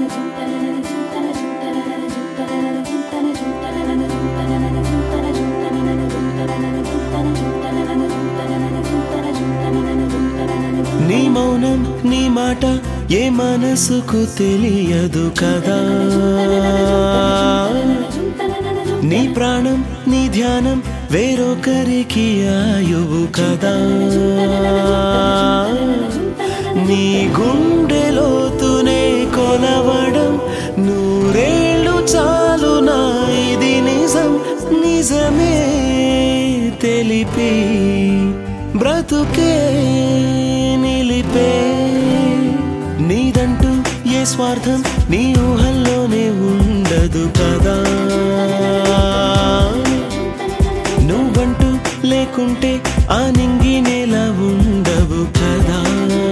నీ మౌనం నీ మాట ఏ మనసుకు తెలియదు కదా నీ ప్రాణం నీ ధ్యానం వేరొకరికి ఆయువు కదా నీ గుండెలోతునే కొలవడం నూరేళ్ళు చాలు నా ఇది నిజం నిజమే తెలిపి బ్రతుకే నిలిపే నీదంటూ ఏ స్వార్థం నీ ఊహల్లోనే ఉండదు కదా నువ్వంటూ లేకుంటే ఆ నింగి నేల ఉండవు కదా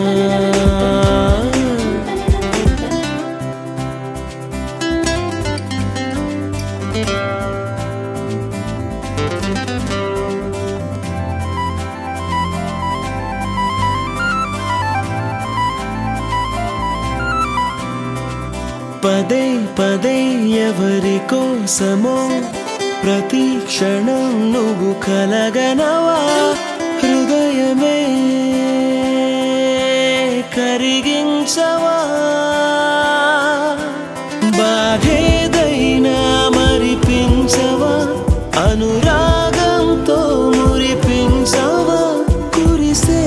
పదే పదే ఎవరి కోసమో ప్రతి క్షణం నువ్వు కలగనవా హృదయమే కరిగించవా బాధేదైనా మరిపించవా అనురాగంతో మురిపించవా కురిసే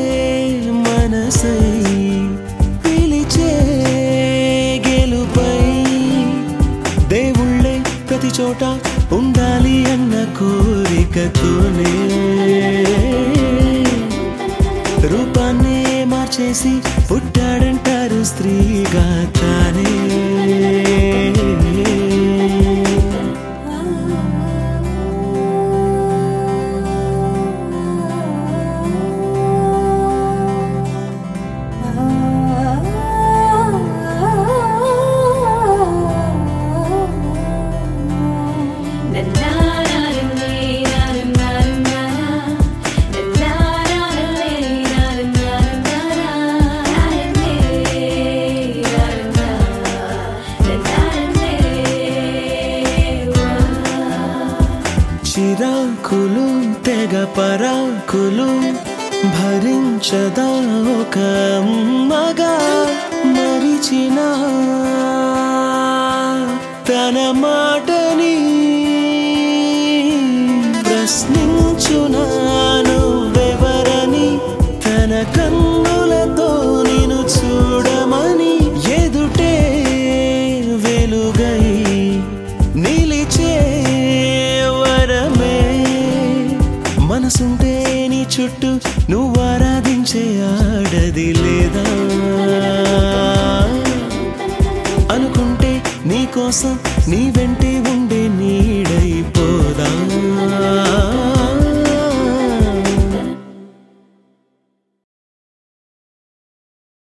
మనసై పిలిచే గెలుపై దేవుళ్ళే ప్రతి చోట ఉండాలి అన్న కోరికతోనే రూపాన్నే మార్చేసి పుట్టాడంటారు స్త్రీగా తానే చిరాకులు తెగ పరాకులు భరించదా ఒక అమ్మగా మరిచిన తన మాటని ప్రశ్నించునా నువ్వెవరని తన కన్నులతో నిన్ను చూడమని ఎదుటే వెలుగై నిలిచే వరమే మనసుంటే నీ చుట్టూ నువ్వు ఆరాధించే ఆడది లేదా అనుకుంటే నీ కోసం నీ వెంటే